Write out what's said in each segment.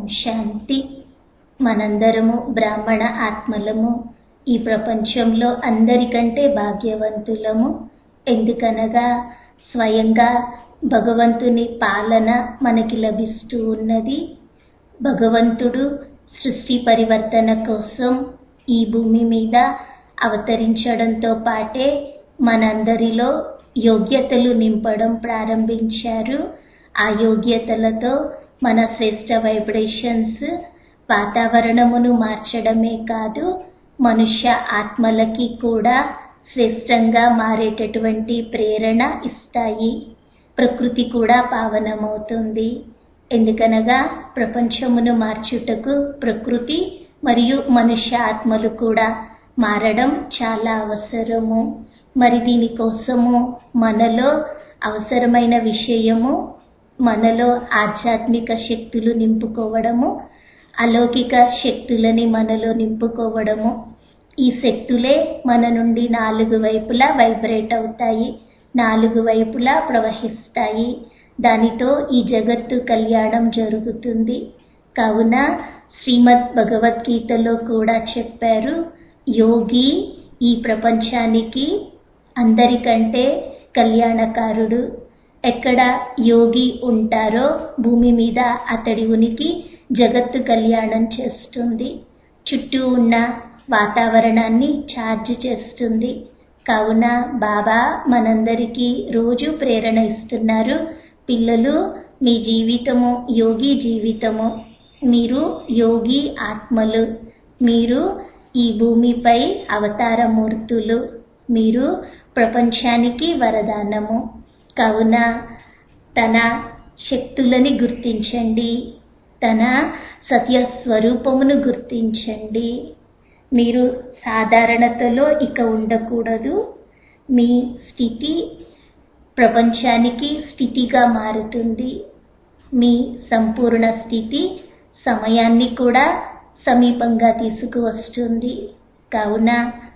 శాంతి మనందరము బ్రాహ్మణ ఆత్మలము ఈ ప్రపంచంలో అందరికంటే భాగ్యవంతులము ఎందుకనగా స్వయంగా భగవంతుని పాలన మనకి లభిస్తూ ఉన్నది భగవంతుడు సృష్టి పరివర్తన కోసం ఈ భూమి మీద అవతరించడంతో పాటే మనందరిలో యోగ్యతలు నింపడం ప్రారంభించారు ఆ యోగ్యతలతో మన శ్రేష్ట వైబ్రేషన్స్ వాతావరణమును మార్చడమే కాదు మనుష్య ఆత్మలకి కూడా శ్రేష్టంగా మారేటటువంటి ప్రేరణ ఇస్తాయి ప్రకృతి కూడా పావనమవుతుంది ఎందుకనగా ప్రపంచమును మార్చుటకు ప్రకృతి మరియు మనుష్య ఆత్మలు కూడా మారడం చాలా అవసరము మరి దీనికోసము మనలో అవసరమైన విషయము మనలో ఆధ్యాత్మిక శక్తులు నింపుకోవడము అలౌకిక శక్తులని మనలో నింపుకోవడము ఈ శక్తులే మన నుండి నాలుగు వైపులా వైబ్రేట్ అవుతాయి నాలుగు వైపులా ప్రవహిస్తాయి దానితో ఈ జగత్తు కళ్యాణం జరుగుతుంది కావున శ్రీమద్ భగవద్గీతలో కూడా చెప్పారు యోగి ఈ ప్రపంచానికి అందరికంటే కళ్యాణకారుడు ఎక్కడ యోగి ఉంటారో భూమి మీద అతడి ఉనికి జగత్తు కళ్యాణం చేస్తుంది చుట్టూ ఉన్న వాతావరణాన్ని ఛార్జ్ చేస్తుంది కావున బాబా మనందరికీ రోజు ప్రేరణ ఇస్తున్నారు పిల్లలు మీ జీవితము యోగి జీవితము మీరు యోగి ఆత్మలు మీరు ఈ భూమిపై అవతారమూర్తులు మీరు ప్రపంచానికి వరదానము కావున తన శక్తులని గుర్తించండి తన సత్య స్వరూపమును గుర్తించండి మీరు సాధారణతలో ఇక ఉండకూడదు మీ స్థితి ప్రపంచానికి స్థితిగా మారుతుంది మీ సంపూర్ణ స్థితి సమయాన్ని కూడా సమీపంగా తీసుకువస్తుంది కావున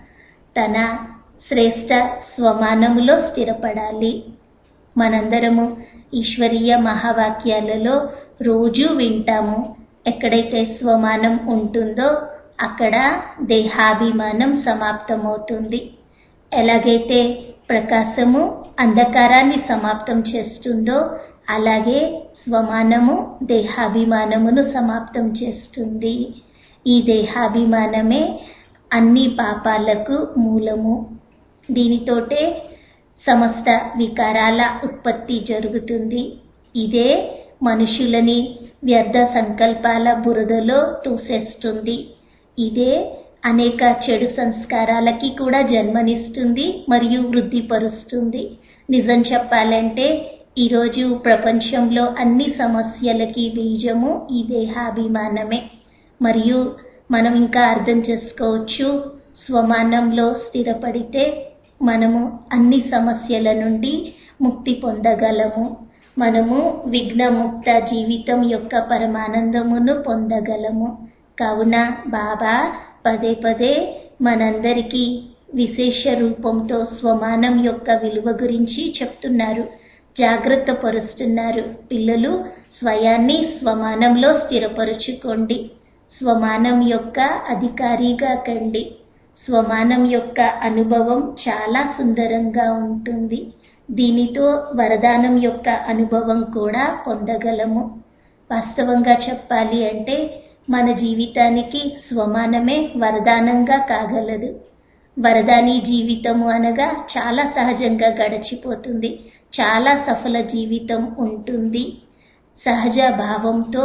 తన శ్రేష్ట స్వమానములో స్థిరపడాలి మనందరము ఈశ్వరీయ మహావాక్యాలలో రోజు వింటాము ఎక్కడైతే స్వమానం ఉంటుందో అక్కడ దేహాభిమానం సమాప్తమవుతుంది ఎలాగైతే ప్రకాశము అంధకారాన్ని సమాప్తం చేస్తుందో అలాగే స్వమానము దేహాభిమానమును సమాప్తం చేస్తుంది ఈ దేహాభిమానమే అన్ని పాపాలకు మూలము దీనితోటే సమస్త వికారాల ఉత్పత్తి జరుగుతుంది ఇదే మనుషులని వ్యర్థ సంకల్పాల బురదలో తోసేస్తుంది ఇదే అనేక చెడు సంస్కారాలకి కూడా జన్మనిస్తుంది మరియు వృద్ధిపరుస్తుంది నిజం చెప్పాలంటే ఈరోజు ప్రపంచంలో అన్ని సమస్యలకి బీజము ఈ దేహాభిమానమే మరియు మనం ఇంకా అర్థం చేసుకోవచ్చు స్వమానంలో స్థిరపడితే మనము అన్ని సమస్యల నుండి ముక్తి పొందగలము మనము విఘ్నముక్త జీవితం యొక్క పరమానందమును పొందగలము కావున బాబా పదే పదే మనందరికీ విశేష రూపంతో స్వమానం యొక్క విలువ గురించి చెప్తున్నారు జాగ్రత్త పరుస్తున్నారు పిల్లలు స్వయాన్ని స్వమానంలో స్థిరపరుచుకోండి స్వమానం యొక్క అధికారిగా కండి స్వమానం యొక్క అనుభవం చాలా సుందరంగా ఉంటుంది దీనితో వరదానం యొక్క అనుభవం కూడా పొందగలము వాస్తవంగా చెప్పాలి అంటే మన జీవితానికి స్వమానమే వరదానంగా కాగలదు వరదాని జీవితము అనగా చాలా సహజంగా గడిచిపోతుంది చాలా సఫల జీవితం ఉంటుంది సహజ భావంతో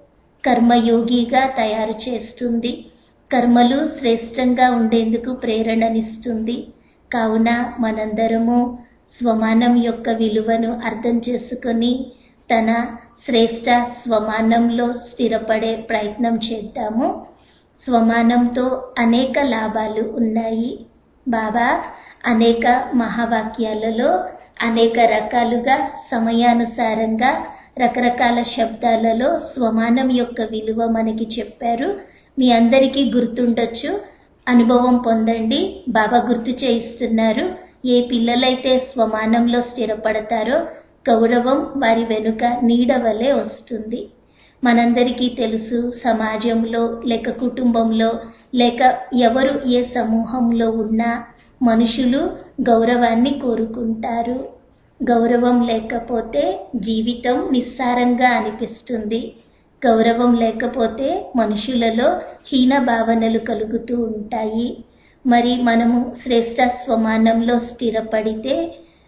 కర్మయోగిగా తయారు చేస్తుంది కర్మలు శ్రేష్టంగా ఉండేందుకు ప్రేరణనిస్తుంది కావున మనందరము స్వమానం యొక్క విలువను అర్థం చేసుకొని తన శ్రేష్ట స్వమానంలో స్థిరపడే ప్రయత్నం చేద్దాము స్వమానంతో అనేక లాభాలు ఉన్నాయి బాబా అనేక మహావాక్యాలలో అనేక రకాలుగా సమయానుసారంగా రకరకాల శబ్దాలలో స్వమానం యొక్క విలువ మనకి చెప్పారు మీ అందరికీ గుర్తుండొచ్చు అనుభవం పొందండి బాబా గుర్తు చేయిస్తున్నారు ఏ పిల్లలైతే స్వమానంలో స్థిరపడతారో గౌరవం వారి వెనుక నీడ వలె వస్తుంది మనందరికీ తెలుసు సమాజంలో లేక కుటుంబంలో లేక ఎవరు ఏ సమూహంలో ఉన్నా మనుషులు గౌరవాన్ని కోరుకుంటారు గౌరవం లేకపోతే జీవితం నిస్సారంగా అనిపిస్తుంది గౌరవం లేకపోతే మనుషులలో హీన భావనలు కలుగుతూ ఉంటాయి మరి మనము శ్రేష్ట స్వమానంలో స్థిరపడితే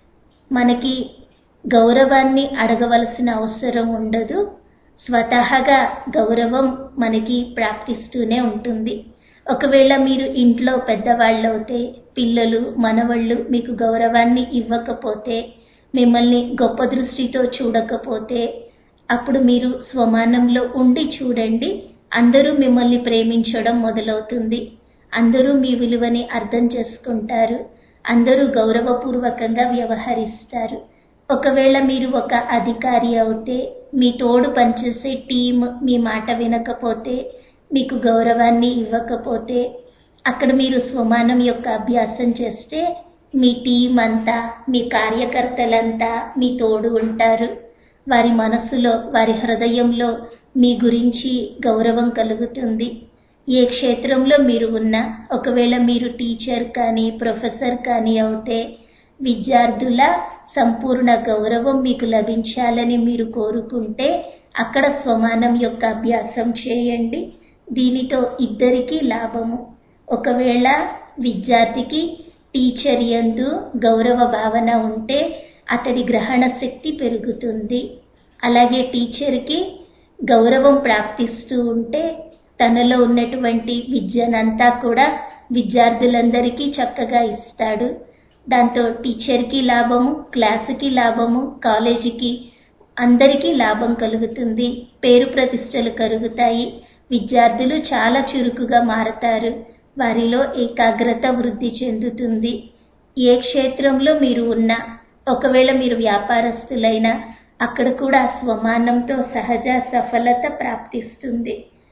మనకి గౌరవాన్ని అడగవలసిన అవసరం ఉండదు స్వతహాగా గౌరవం మనకి ప్రాప్తిస్తూనే ఉంటుంది ఒకవేళ మీరు ఇంట్లో పెద్దవాళ్ళవుతే పిల్లలు మనవళ్ళు మీకు గౌరవాన్ని ఇవ్వకపోతే మిమ్మల్ని గొప్ప దృష్టితో చూడకపోతే అప్పుడు మీరు స్వమానంలో ఉండి చూడండి అందరూ మిమ్మల్ని ప్రేమించడం మొదలవుతుంది అందరూ మీ విలువని అర్థం చేసుకుంటారు అందరూ గౌరవపూర్వకంగా వ్యవహరిస్తారు ఒకవేళ మీరు ఒక అధికారి అవుతే మీ తోడు పనిచేసే టీం మీ మాట వినకపోతే మీకు గౌరవాన్ని ఇవ్వకపోతే అక్కడ మీరు స్వమానం యొక్క అభ్యాసం చేస్తే మీ టీం అంతా మీ కార్యకర్తలంతా మీ తోడు ఉంటారు వారి మనసులో వారి హృదయంలో మీ గురించి గౌరవం కలుగుతుంది ఏ క్షేత్రంలో మీరు ఉన్నా ఒకవేళ మీరు టీచర్ కానీ ప్రొఫెసర్ కానీ అవుతే విద్యార్థుల సంపూర్ణ గౌరవం మీకు లభించాలని మీరు కోరుకుంటే అక్కడ స్వమానం యొక్క అభ్యాసం చేయండి దీనితో ఇద్దరికీ లాభము ఒకవేళ విద్యార్థికి టీచర్ యందు గౌరవ భావన ఉంటే అతడి గ్రహణ శక్తి పెరుగుతుంది అలాగే టీచర్కి గౌరవం ప్రాప్తిస్తూ ఉంటే తనలో ఉన్నటువంటి విద్యనంతా కూడా విద్యార్థులందరికీ చక్కగా ఇస్తాడు దాంతో టీచర్కి లాభము క్లాసుకి లాభము కాలేజీకి అందరికీ లాభం కలుగుతుంది పేరు ప్రతిష్టలు కలుగుతాయి విద్యార్థులు చాలా చురుకుగా మారతారు వారిలో ఏకాగ్రత వృద్ధి చెందుతుంది ఏ క్షేత్రంలో మీరు ఉన్నా ఒకవేళ మీరు వ్యాపారస్తులైనా అక్కడ కూడా స్వమానంతో సహజ సఫలత ప్రాప్తిస్తుంది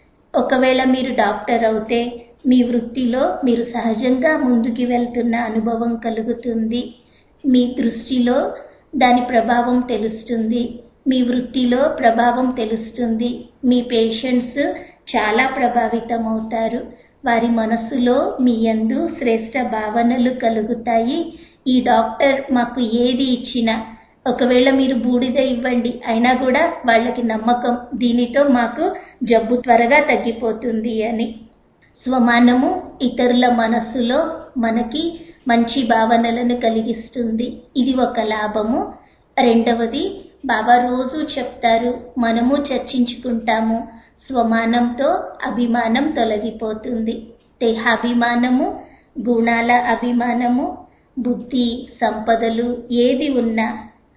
ఒకవేళ మీరు డాక్టర్ అవుతే మీ వృత్తిలో మీరు సహజంగా ముందుకు వెళ్తున్న అనుభవం కలుగుతుంది మీ దృష్టిలో దాని ప్రభావం తెలుస్తుంది మీ వృత్తిలో ప్రభావం తెలుస్తుంది మీ పేషెంట్స్ చాలా ప్రభావితమవుతారు వారి మనసులో మీ యందు శ్రేష్ట భావనలు కలుగుతాయి ఈ డాక్టర్ మాకు ఏది ఇచ్చినా ఒకవేళ మీరు బూడిద ఇవ్వండి అయినా కూడా వాళ్ళకి నమ్మకం దీనితో మాకు జబ్బు త్వరగా తగ్గిపోతుంది అని స్వమానము ఇతరుల మనస్సులో మనకి మంచి భావనలను కలిగిస్తుంది ఇది ఒక లాభము రెండవది బాబా రోజు చెప్తారు మనము చర్చించుకుంటాము స్వమానంతో అభిమానం తొలగిపోతుంది దేహాభిమానము గుణాల అభిమానము బుద్ధి సంపదలు ఏది ఉన్నా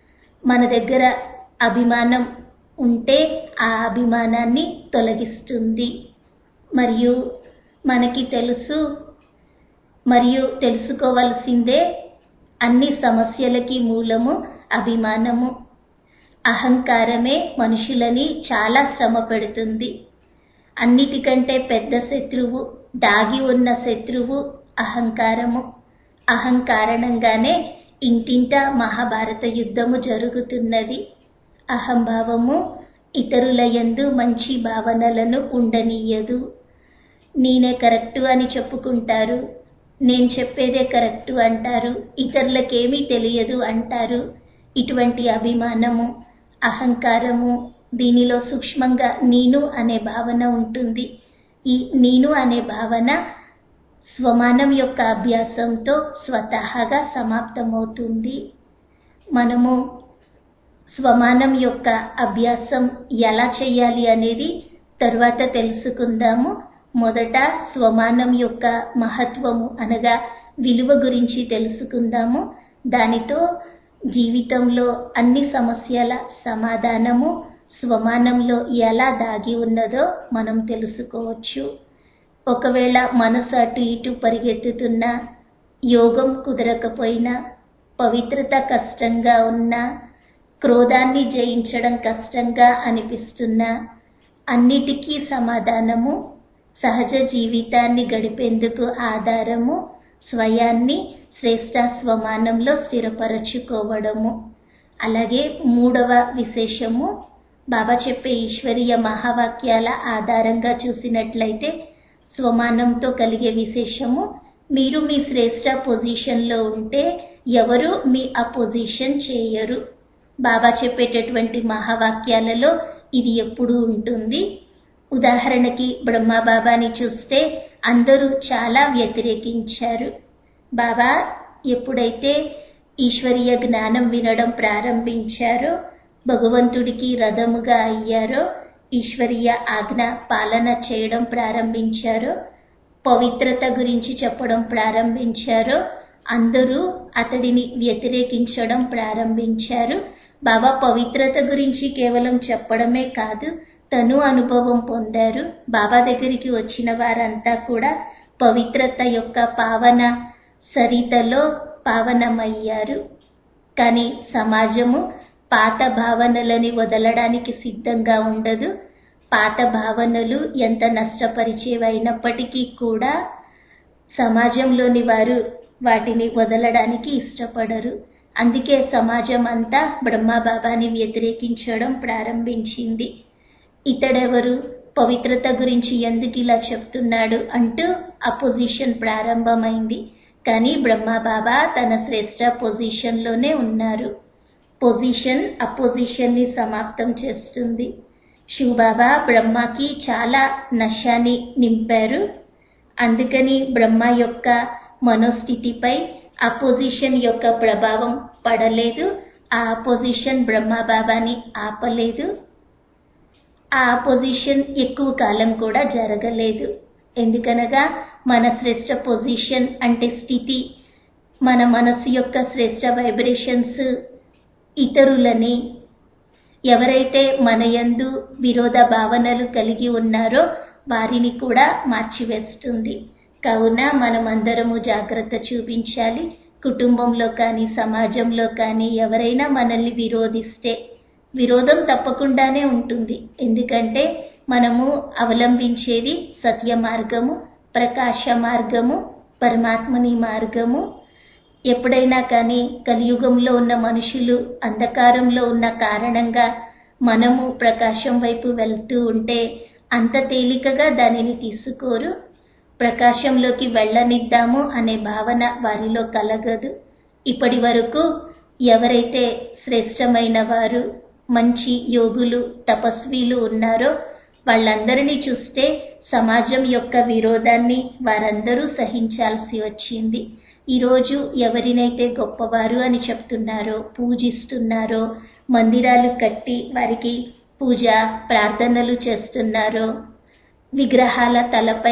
మన దగ్గర అభిమానం ఉంటే ఆ అభిమానాన్ని తొలగిస్తుంది మరియు మనకి తెలుసు మరియు తెలుసుకోవలసిందే అన్ని సమస్యలకి మూలము అభిమానము అహంకారమే మనుషులని చాలా శ్రమ పెడుతుంది అన్నిటికంటే పెద్ద శత్రువు దాగి ఉన్న శత్రువు అహంకారము అహంకారణంగానే ఇంటింట మహాభారత యుద్ధము జరుగుతున్నది అహంభావము ఇతరుల యందు మంచి భావనలను ఉండనీయదు నేనే కరెక్టు అని చెప్పుకుంటారు నేను చెప్పేదే కరెక్టు అంటారు ఇతరులకేమీ తెలియదు అంటారు ఇటువంటి అభిమానము అహంకారము దీనిలో సూక్ష్మంగా నేను అనే భావన ఉంటుంది ఈ నేను అనే భావన స్వమానం యొక్క అభ్యాసంతో స్వతహాగా సమాప్తమవుతుంది మనము స్వమానం యొక్క అభ్యాసం ఎలా చేయాలి అనేది తరువాత తెలుసుకుందాము మొదట స్వమానం యొక్క మహత్వము అనగా విలువ గురించి తెలుసుకుందాము దానితో జీవితంలో అన్ని సమస్యల సమాధానము స్వమానంలో ఎలా దాగి ఉన్నదో మనం తెలుసుకోవచ్చు ఒకవేళ మనసు అటు ఇటు పరిగెత్తుతున్నా యోగం కుదరకపోయినా పవిత్రత కష్టంగా ఉన్నా క్రోధాన్ని జయించడం కష్టంగా అనిపిస్తున్నా అన్నిటికీ సమాధానము సహజ జీవితాన్ని గడిపేందుకు ఆధారము స్వయాన్ని శ్రేష్ట స్వమానంలో స్థిరపరచుకోవడము అలాగే మూడవ విశేషము బాబా చెప్పే ఈశ్వరీయ మహావాక్యాల ఆధారంగా చూసినట్లయితే స్వమానంతో కలిగే విశేషము మీరు మీ శ్రేష్ట పొజిషన్లో ఉంటే ఎవరు మీ అపోజిషన్ చేయరు బాబా చెప్పేటటువంటి మహావాక్యాలలో ఇది ఎప్పుడూ ఉంటుంది ఉదాహరణకి బ్రహ్మ బాబాని చూస్తే అందరూ చాలా వ్యతిరేకించారు బాబా ఎప్పుడైతే ఈశ్వరీయ జ్ఞానం వినడం ప్రారంభించారో భగవంతుడికి రథముగా అయ్యారో ఈశ్వరీయ ఆజ్ఞ పాలన చేయడం ప్రారంభించారో పవిత్రత గురించి చెప్పడం ప్రారంభించారో అందరూ అతడిని వ్యతిరేకించడం ప్రారంభించారు బాబా పవిత్రత గురించి కేవలం చెప్పడమే కాదు తను అనుభవం పొందారు బాబా దగ్గరికి వచ్చిన వారంతా కూడా పవిత్రత యొక్క పావన సరితలో పావనమయ్యారు కానీ సమాజము పాత భావనలని వదలడానికి సిద్ధంగా ఉండదు పాత భావనలు ఎంత నష్టపరిచేవైనప్పటికీ కూడా సమాజంలోని వారు వాటిని వదలడానికి ఇష్టపడరు అందుకే సమాజం అంతా బ్రహ్మబాబాని వ్యతిరేకించడం ప్రారంభించింది ఇతడెవరు పవిత్రత గురించి ఎందుకు ఇలా చెప్తున్నాడు అంటూ అపోజిషన్ ప్రారంభమైంది కానీ బ్రహ్మబాబా తన శ్రేష్ట పొజిషన్లోనే ఉన్నారు పొజిషన్ అపోజిషన్ని సమాప్తం చేస్తుంది శివబాబా బ్రహ్మకి చాలా నశాన్ని నింపారు అందుకని బ్రహ్మ యొక్క మనోస్థితిపై అపోజిషన్ యొక్క ప్రభావం పడలేదు ఆ అపోజిషన్ బ్రహ్మబాబాని ఆపలేదు ఆ అపోజిషన్ ఎక్కువ కాలం కూడా జరగలేదు ఎందుకనగా మన శ్రేష్ట పొజిషన్ అంటే స్థితి మన మనసు యొక్క శ్రేష్ట వైబ్రేషన్స్ ఇతరులని ఎవరైతే మన యందు విరోధ భావనలు కలిగి ఉన్నారో వారిని కూడా మార్చివేస్తుంది కావున మనమందరము జాగ్రత్త చూపించాలి కుటుంబంలో కానీ సమాజంలో కానీ ఎవరైనా మనల్ని విరోధిస్తే విరోధం తప్పకుండానే ఉంటుంది ఎందుకంటే మనము అవలంబించేది సత్య మార్గము ప్రకాశ మార్గము పరమాత్మని మార్గము ఎప్పుడైనా కానీ కలియుగంలో ఉన్న మనుషులు అంధకారంలో ఉన్న కారణంగా మనము ప్రకాశం వైపు వెళ్తూ ఉంటే అంత తేలికగా దానిని తీసుకోరు ప్రకాశంలోకి వెళ్ళనిద్దాము అనే భావన వారిలో కలగదు ఇప్పటి వరకు ఎవరైతే శ్రేష్టమైన వారు మంచి యోగులు తపస్వీలు ఉన్నారో వాళ్ళందరినీ చూస్తే సమాజం యొక్క విరోధాన్ని వారందరూ సహించాల్సి వచ్చింది ఈరోజు ఎవరినైతే గొప్పవారు అని చెప్తున్నారో పూజిస్తున్నారో మందిరాలు కట్టి వారికి పూజ ప్రార్థనలు చేస్తున్నారో విగ్రహాల తలపై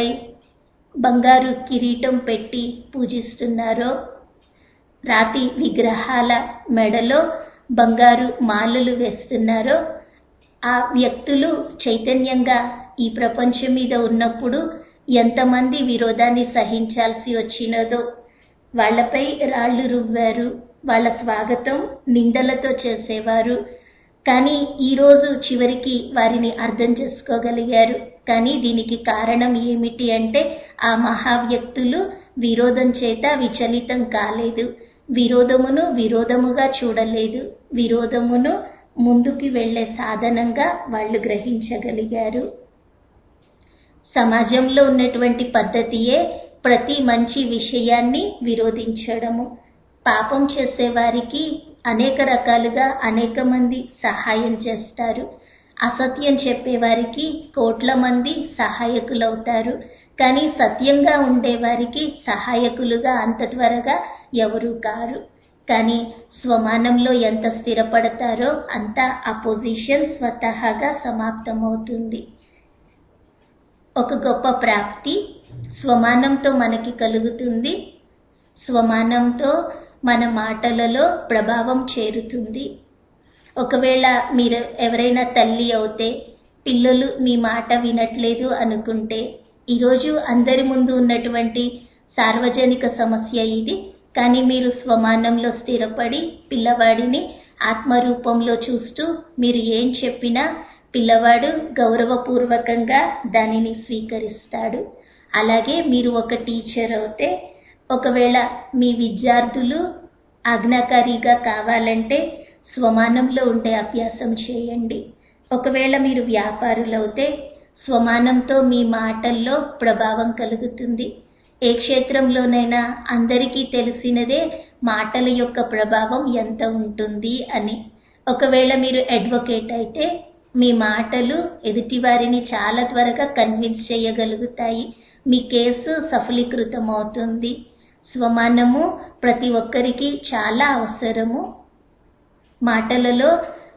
బంగారు కిరీటం పెట్టి పూజిస్తున్నారో రాతి విగ్రహాల మెడలో బంగారు మాలలు వేస్తున్నారో ఆ వ్యక్తులు చైతన్యంగా ఈ ప్రపంచం మీద ఉన్నప్పుడు ఎంతమంది విరోధాన్ని సహించాల్సి వచ్చినదో వాళ్లపై రాళ్లు రువ్వారు వాళ్ళ స్వాగతం నిందలతో చేసేవారు కానీ ఈరోజు చివరికి వారిని అర్థం చేసుకోగలిగారు కానీ దీనికి కారణం ఏమిటి అంటే ఆ మహావ్యక్తులు విరోధం చేత విచలితం కాలేదు విరోధమును విరోధముగా చూడలేదు విరోధమును ముందుకు వెళ్లే సాధనంగా వాళ్ళు గ్రహించగలిగారు సమాజంలో ఉన్నటువంటి పద్ధతియే ప్రతి మంచి విషయాన్ని విరోధించడము పాపం చేసేవారికి అనేక రకాలుగా అనేక మంది సహాయం చేస్తారు అసత్యం చెప్పేవారికి కోట్ల మంది సహాయకులవుతారు కానీ సత్యంగా ఉండేవారికి సహాయకులుగా అంత త్వరగా ఎవరూ కారు కానీ స్వమానంలో ఎంత స్థిరపడతారో అంత అపోజిషన్ స్వతహాగా సమాప్తమవుతుంది ఒక గొప్ప ప్రాప్తి స్వమానంతో మనకి కలుగుతుంది స్వమానంతో మన మాటలలో ప్రభావం చేరుతుంది ఒకవేళ మీరు ఎవరైనా తల్లి అవుతే పిల్లలు మీ మాట వినట్లేదు అనుకుంటే ఈరోజు అందరి ముందు ఉన్నటువంటి సార్వజనిక సమస్య ఇది కానీ మీరు స్వమానంలో స్థిరపడి పిల్లవాడిని ఆత్మరూపంలో చూస్తూ మీరు ఏం చెప్పినా పిల్లవాడు గౌరవపూర్వకంగా దానిని స్వీకరిస్తాడు అలాగే మీరు ఒక టీచర్ అవుతే ఒకవేళ మీ విద్యార్థులు ఆజ్ఞాకారిగా కావాలంటే స్వమానంలో ఉండే అభ్యాసం చేయండి ఒకవేళ మీరు వ్యాపారులవుతే స్వమానంతో మీ మాటల్లో ప్రభావం కలుగుతుంది ఏ క్షేత్రంలోనైనా అందరికీ తెలిసినదే మాటల యొక్క ప్రభావం ఎంత ఉంటుంది అని ఒకవేళ మీరు అడ్వకేట్ అయితే మీ మాటలు ఎదుటివారిని చాలా త్వరగా కన్విన్స్ చేయగలుగుతాయి మీ కేసు సఫలీకృతమవుతుంది స్వమానము ప్రతి ఒక్కరికి చాలా అవసరము మాటలలో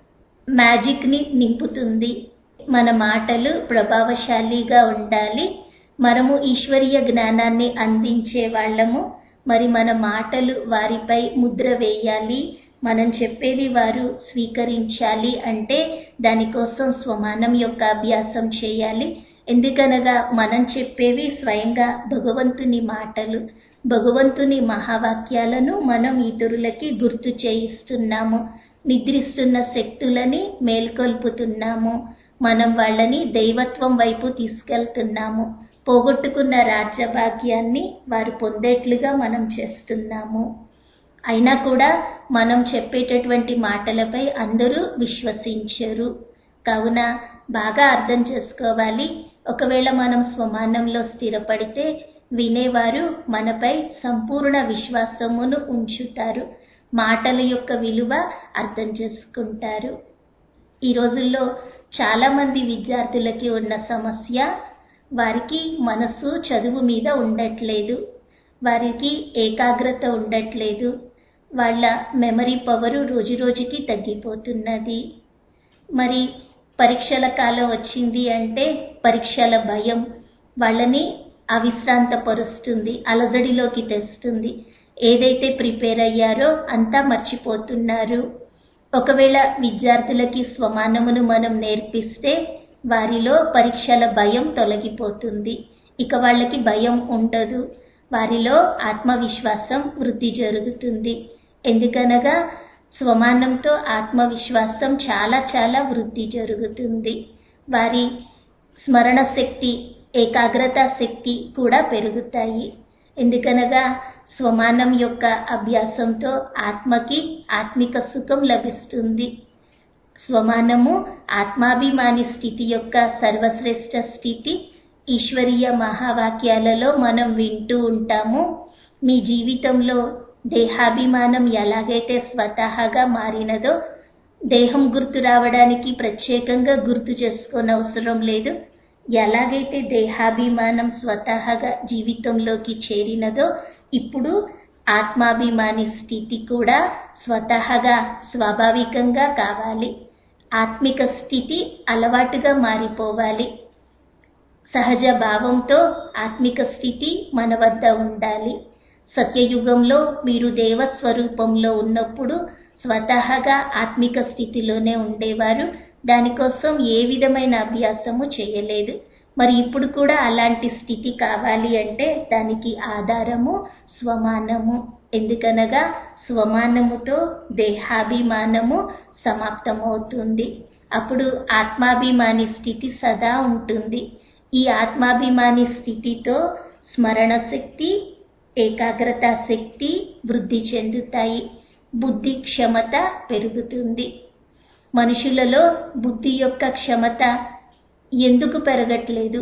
మ్యాజిక్ని నింపుతుంది మన మాటలు ప్రభావశాలిగా ఉండాలి మనము ఈశ్వరీయ జ్ఞానాన్ని అందించే వాళ్ళము మరి మన మాటలు వారిపై ముద్ర వేయాలి మనం చెప్పేది వారు స్వీకరించాలి అంటే దానికోసం స్వమానం యొక్క అభ్యాసం చేయాలి ఎందుకనగా మనం చెప్పేవి స్వయంగా భగవంతుని మాటలు భగవంతుని మహావాక్యాలను మనం ఇతరులకి గుర్తు చేయిస్తున్నాము నిద్రిస్తున్న శక్తులని మేల్కొల్పుతున్నాము మనం వాళ్ళని దైవత్వం వైపు తీసుకెళ్తున్నాము పోగొట్టుకున్న రాజ్యభాగ్యాన్ని వారు పొందేట్లుగా మనం చేస్తున్నాము అయినా కూడా మనం చెప్పేటటువంటి మాటలపై అందరూ విశ్వసించరు కావున బాగా అర్థం చేసుకోవాలి ఒకవేళ మనం స్వమానంలో స్థిరపడితే వినేవారు మనపై సంపూర్ణ విశ్వాసమును ఉంచుతారు మాటల యొక్క విలువ అర్థం చేసుకుంటారు ఈ రోజుల్లో చాలామంది విద్యార్థులకి ఉన్న సమస్య వారికి మనసు చదువు మీద ఉండట్లేదు వారికి ఏకాగ్రత ఉండట్లేదు వాళ్ళ మెమరీ పవరు రోజు రోజుకి తగ్గిపోతున్నది మరి పరీక్షల కాలం వచ్చింది అంటే పరీక్షల భయం వాళ్ళని అవిశ్రాంతపరుస్తుంది అలజడిలోకి తెస్తుంది ఏదైతే ప్రిపేర్ అయ్యారో అంతా మర్చిపోతున్నారు ఒకవేళ విద్యార్థులకి స్వమానమును మనం నేర్పిస్తే వారిలో పరీక్షల భయం తొలగిపోతుంది ఇక వాళ్ళకి భయం ఉండదు వారిలో ఆత్మవిశ్వాసం వృద్ధి జరుగుతుంది ఎందుకనగా స్వమానంతో ఆత్మవిశ్వాసం చాలా చాలా వృద్ధి జరుగుతుంది వారి స్మరణ శక్తి ఏకాగ్రత శక్తి కూడా పెరుగుతాయి ఎందుకనగా స్వమానం యొక్క అభ్యాసంతో ఆత్మకి ఆత్మిక సుఖం లభిస్తుంది స్వమానము ఆత్మాభిమాని స్థితి యొక్క సర్వశ్రేష్ఠ స్థితి ఈశ్వరీయ మహావాక్యాలలో మనం వింటూ ఉంటాము మీ జీవితంలో దేహాభిమానం ఎలాగైతే స్వతహాగా మారినదో దేహం గుర్తు రావడానికి ప్రత్యేకంగా గుర్తు చేసుకోని అవసరం లేదు ఎలాగైతే దేహాభిమానం స్వతహాగా జీవితంలోకి చేరినదో ఇప్పుడు ఆత్మాభిమాని స్థితి కూడా స్వతహాగా స్వాభావికంగా కావాలి ఆత్మిక స్థితి అలవాటుగా మారిపోవాలి సహజ భావంతో ఆత్మిక స్థితి మన వద్ద ఉండాలి సత్యయుగంలో మీరు దేవస్వరూపంలో ఉన్నప్పుడు స్వతహాగా ఆత్మిక స్థితిలోనే ఉండేవారు దానికోసం ఏ విధమైన అభ్యాసము చేయలేదు మరి ఇప్పుడు కూడా అలాంటి స్థితి కావాలి అంటే దానికి ఆధారము స్వమానము ఎందుకనగా స్వమానముతో దేహాభిమానము సమాప్తమవుతుంది అప్పుడు ఆత్మాభిమాని స్థితి సదా ఉంటుంది ఈ ఆత్మాభిమాని స్థితితో స్మరణ శక్తి ఏకాగ్రత శక్తి వృద్ధి చెందుతాయి బుద్ధి క్షమత పెరుగుతుంది మనుషులలో బుద్ధి యొక్క క్షమత ఎందుకు పెరగట్లేదు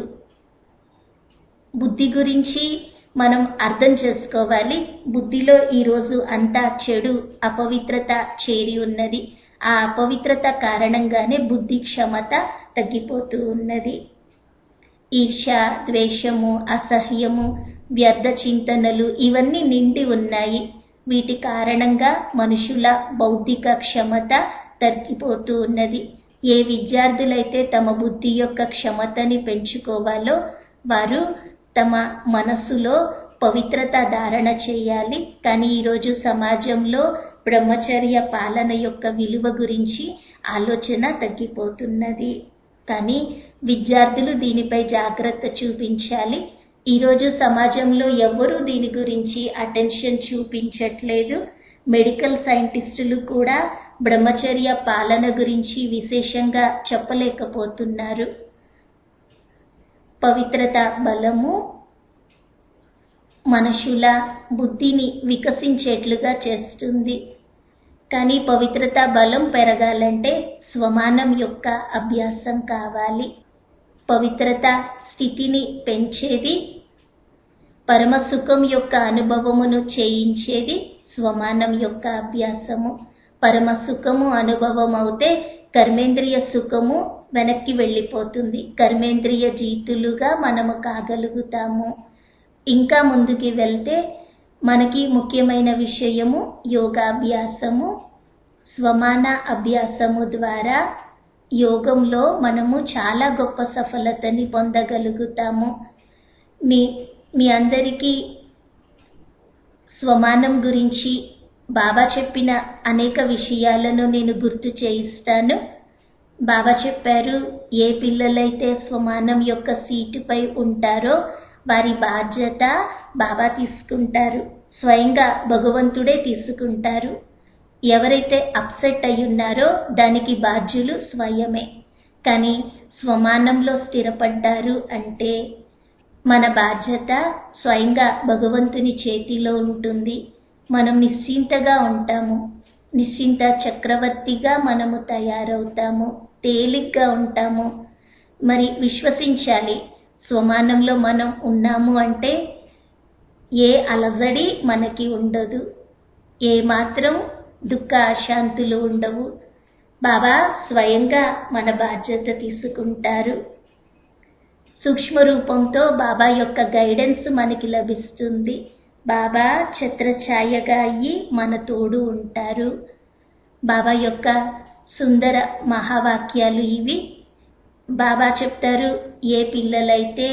బుద్ధి గురించి మనం అర్థం చేసుకోవాలి బుద్ధిలో ఈరోజు అంతా చెడు అపవిత్రత చేరి ఉన్నది ఆ అపవిత్రత కారణంగానే బుద్ధి క్షమత తగ్గిపోతూ ఉన్నది ఈర్ష ద్వేషము అసహ్యము వ్యర్థ చింతనలు ఇవన్నీ నిండి ఉన్నాయి వీటి కారణంగా మనుషుల బౌద్ధిక క్షమత తగ్గిపోతూ ఉన్నది ఏ విద్యార్థులైతే తమ బుద్ధి యొక్క క్షమతని పెంచుకోవాలో వారు తమ మనస్సులో పవిత్రత ధారణ చేయాలి కానీ ఈరోజు సమాజంలో బ్రహ్మచర్య పాలన యొక్క విలువ గురించి ఆలోచన తగ్గిపోతున్నది కానీ విద్యార్థులు దీనిపై జాగ్రత్త చూపించాలి ఈరోజు సమాజంలో ఎవరు దీని గురించి అటెన్షన్ చూపించట్లేదు మెడికల్ సైంటిస్టులు కూడా బ్రహ్మచర్య పాలన గురించి విశేషంగా చెప్పలేకపోతున్నారు పవిత్రత బలము మనుషుల బుద్ధిని వికసించేట్లుగా చేస్తుంది కానీ పవిత్రత బలం పెరగాలంటే స్వమానం యొక్క అభ్యాసం కావాలి పవిత్రత స్థితిని పెంచేది పరమ సుఖం యొక్క అనుభవమును చేయించేది స్వమానం యొక్క అభ్యాసము పరమ సుఖము అనుభవం అవుతే కర్మేంద్రియ సుఖము వెనక్కి వెళ్ళిపోతుంది కర్మేంద్రియ జీతులుగా మనము కాగలుగుతాము ఇంకా ముందుకి వెళ్తే మనకి ముఖ్యమైన విషయము యోగాభ్యాసము స్వమాన అభ్యాసము ద్వారా యోగంలో మనము చాలా గొప్ప సఫలతని పొందగలుగుతాము మీ మీ అందరికీ స్వమానం గురించి బాబా చెప్పిన అనేక విషయాలను నేను గుర్తు చేయిస్తాను బాబా చెప్పారు ఏ పిల్లలైతే స్వమానం యొక్క సీటుపై ఉంటారో వారి బాధ్యత బాబా తీసుకుంటారు స్వయంగా భగవంతుడే తీసుకుంటారు ఎవరైతే అప్సెట్ అయి ఉన్నారో దానికి బాధ్యులు స్వయమే కానీ స్వమానంలో స్థిరపడ్డారు అంటే మన బాధ్యత స్వయంగా భగవంతుని చేతిలో ఉంటుంది మనం నిశ్చింతగా ఉంటాము నిశ్చింత చక్రవర్తిగా మనము తయారవుతాము తేలిగ్గా ఉంటాము మరి విశ్వసించాలి స్వమానంలో మనం ఉన్నాము అంటే ఏ అలజడి మనకి ఉండదు ఏ మాత్రం దుఃఖ అశాంతులు ఉండవు బాబా స్వయంగా మన బాధ్యత తీసుకుంటారు సూక్ష్మ రూపంతో బాబా యొక్క గైడెన్స్ మనకి లభిస్తుంది బాబా ఛత్రఛాయగా అయ్యి మన తోడు ఉంటారు బాబా యొక్క సుందర మహావాక్యాలు ఇవి బాబా చెప్తారు ఏ పిల్లలైతే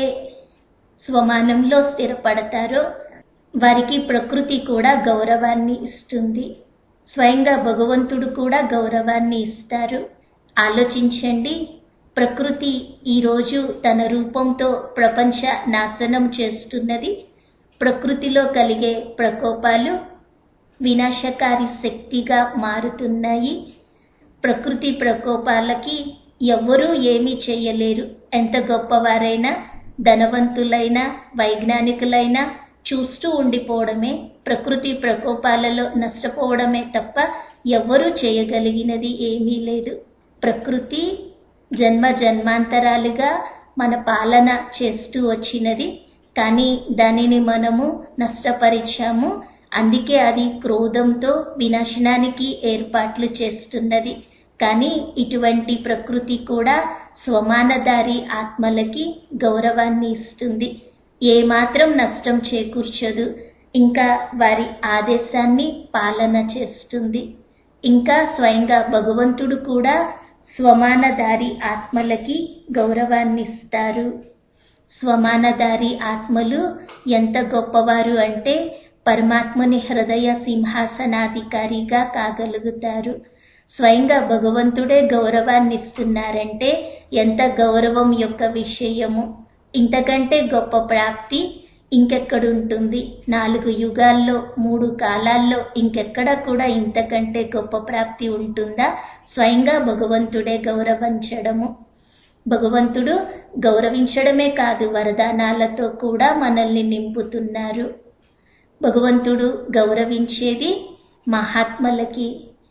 స్వమానంలో స్థిరపడతారో వారికి ప్రకృతి కూడా గౌరవాన్ని ఇస్తుంది స్వయంగా భగవంతుడు కూడా గౌరవాన్ని ఇస్తారు ఆలోచించండి ప్రకృతి ఈరోజు తన రూపంతో ప్రపంచ నాశనం చేస్తున్నది ప్రకృతిలో కలిగే ప్రకోపాలు వినాశకారి శక్తిగా మారుతున్నాయి ప్రకృతి ప్రకోపాలకి ఎవ్వరూ ఏమీ చేయలేరు ఎంత గొప్పవారైనా ధనవంతులైనా వైజ్ఞానికులైనా చూస్తూ ఉండిపోవడమే ప్రకృతి ప్రకోపాలలో నష్టపోవడమే తప్ప ఎవ్వరూ చేయగలిగినది ఏమీ లేదు ప్రకృతి జన్మ జన్మాంతరాలుగా మన పాలన చేస్తూ వచ్చినది కానీ దానిని మనము నష్టపరిచాము అందుకే అది క్రోధంతో వినాశనానికి ఏర్పాట్లు చేస్తున్నది కానీ ఇటువంటి ప్రకృతి కూడా స్వమానదారి ఆత్మలకి గౌరవాన్ని ఇస్తుంది ఏమాత్రం నష్టం చేకూర్చదు ఇంకా వారి ఆదేశాన్ని పాలన చేస్తుంది ఇంకా స్వయంగా భగవంతుడు కూడా స్వమానదారి ఆత్మలకి గౌరవాన్ని ఇస్తారు స్వమానదారి ఆత్మలు ఎంత గొప్పవారు అంటే పరమాత్మని హృదయ సింహాసనాధికారిగా కాగలుగుతారు స్వయంగా భగవంతుడే గౌరవాన్ని ఇస్తున్నారంటే ఎంత గౌరవం యొక్క విషయము ఇంతకంటే గొప్ప ప్రాప్తి ఇంకెక్కడుంటుంది నాలుగు యుగాల్లో మూడు కాలాల్లో ఇంకెక్కడ కూడా ఇంతకంటే గొప్ప ప్రాప్తి ఉంటుందా స్వయంగా భగవంతుడే గౌరవించడము భగవంతుడు గౌరవించడమే కాదు వరదానాలతో కూడా మనల్ని నింపుతున్నారు భగవంతుడు గౌరవించేది మహాత్మలకి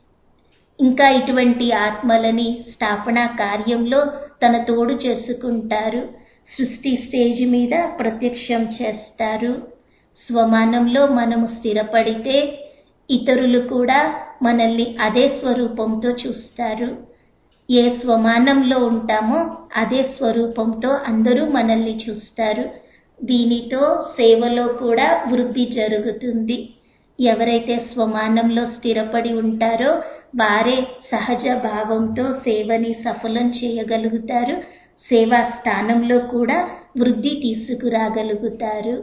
ఇంకా ఇటువంటి ఆత్మలని స్థాపన కార్యంలో తన తోడు చేసుకుంటారు సృష్టి స్టేజ్ మీద ప్రత్యక్షం చేస్తారు స్వమానంలో మనము స్థిరపడితే ఇతరులు కూడా మనల్ని అదే స్వరూపంతో చూస్తారు ఏ స్వమానంలో ఉంటామో అదే స్వరూపంతో అందరూ మనల్ని చూస్తారు దీనితో సేవలో కూడా వృద్ధి జరుగుతుంది ఎవరైతే స్వమానంలో స్థిరపడి ఉంటారో వారే సహజ భావంతో సేవని సఫలం చేయగలుగుతారు సేవా స్థానంలో కూడా వృద్ధి తీసుకురాగలుగుతారు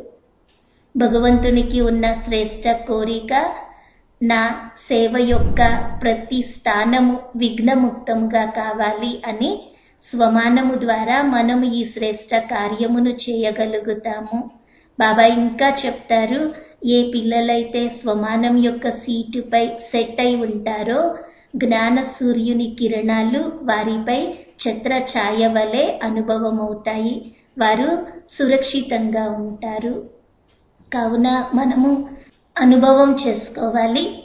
భగవంతునికి ఉన్న శ్రేష్ట కోరిక నా సేవ యొక్క ప్రతి స్థానము విఘ్నముక్తముగా కావాలి అని స్వమానము ద్వారా మనము ఈ శ్రేష్ట కార్యమును చేయగలుగుతాము బాబా ఇంకా చెప్తారు ఏ పిల్లలైతే స్వమానం యొక్క సీటుపై సెట్ అయి ఉంటారో జ్ఞాన సూర్యుని కిరణాలు వారిపై ఛత్ర ఛాయ వలె అనుభవమవుతాయి వారు సురక్షితంగా ఉంటారు కావున మనము అనుభవం చేసుకోవాలి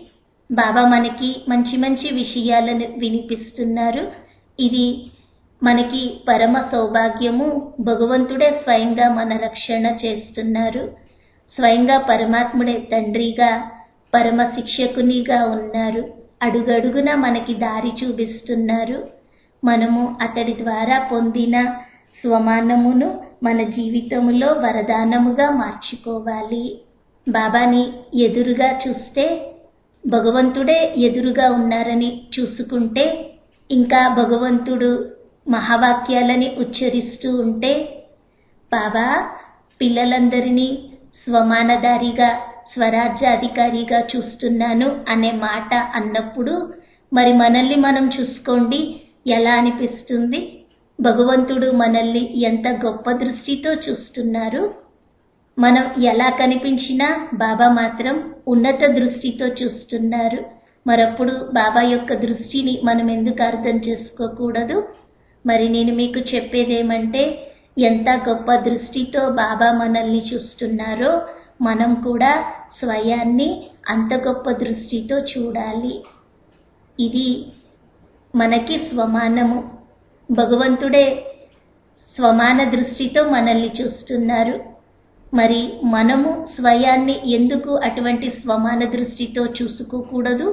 బాబా మనకి మంచి మంచి విషయాలను వినిపిస్తున్నారు ఇది మనకి పరమ సౌభాగ్యము భగవంతుడే స్వయంగా మన రక్షణ చేస్తున్నారు స్వయంగా పరమాత్ముడే తండ్రిగా పరమ శిక్షకునిగా ఉన్నారు అడుగడుగున మనకి దారి చూపిస్తున్నారు మనము అతడి ద్వారా పొందిన స్వమానమును మన జీవితములో వరదానముగా మార్చుకోవాలి బాబాని ఎదురుగా చూస్తే భగవంతుడే ఎదురుగా ఉన్నారని చూసుకుంటే ఇంకా భగవంతుడు మహావాక్యాలని ఉచ్చరిస్తూ ఉంటే బాబా పిల్లలందరినీ స్వమానదారిగా స్వరాజ్యాధికారిగా చూస్తున్నాను అనే మాట అన్నప్పుడు మరి మనల్ని మనం చూసుకోండి ఎలా అనిపిస్తుంది భగవంతుడు మనల్ని ఎంత గొప్ప దృష్టితో చూస్తున్నారు మనం ఎలా కనిపించినా బాబా మాత్రం ఉన్నత దృష్టితో చూస్తున్నారు మరప్పుడు బాబా యొక్క దృష్టిని మనం ఎందుకు అర్థం చేసుకోకూడదు మరి నేను మీకు చెప్పేదేమంటే ఎంత గొప్ప దృష్టితో బాబా మనల్ని చూస్తున్నారో మనం కూడా స్వయాన్ని అంత గొప్ప దృష్టితో చూడాలి ఇది మనకి స్వమానము భగవంతుడే స్వమాన దృష్టితో మనల్ని చూస్తున్నారు మరి మనము స్వయాన్ని ఎందుకు అటువంటి స్వమాన దృష్టితో చూసుకోకూడదు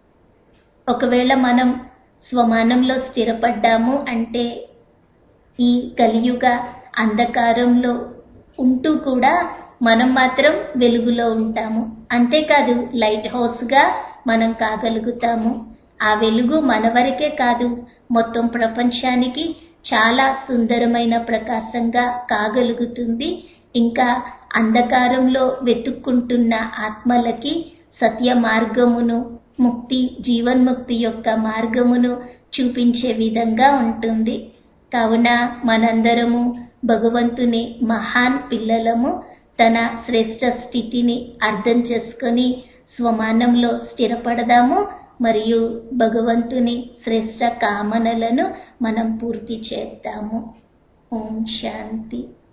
ఒకవేళ మనం స్వమానంలో స్థిరపడ్డాము అంటే ఈ కలియుగ అంధకారంలో ఉంటూ కూడా మనం మాత్రం వెలుగులో ఉంటాము అంతేకాదు లైట్ హౌస్గా మనం కాగలుగుతాము ఆ వెలుగు మన వరకే కాదు మొత్తం ప్రపంచానికి చాలా సుందరమైన ప్రకాశంగా కాగలుగుతుంది ఇంకా అంధకారంలో వెతుక్కుంటున్న ఆత్మలకి సత్య మార్గమును ముక్తి జీవన్ముక్తి యొక్క మార్గమును చూపించే విధంగా ఉంటుంది కావున మనందరము భగవంతుని మహాన్ పిల్లలము తన శ్రేష్ట స్థితిని అర్థం చేసుకొని స్వమానంలో స్థిరపడదాము మరియు భగవంతుని శ్రేష్ట కామనలను మనం పూర్తి చేద్దాము ఓం శాంతి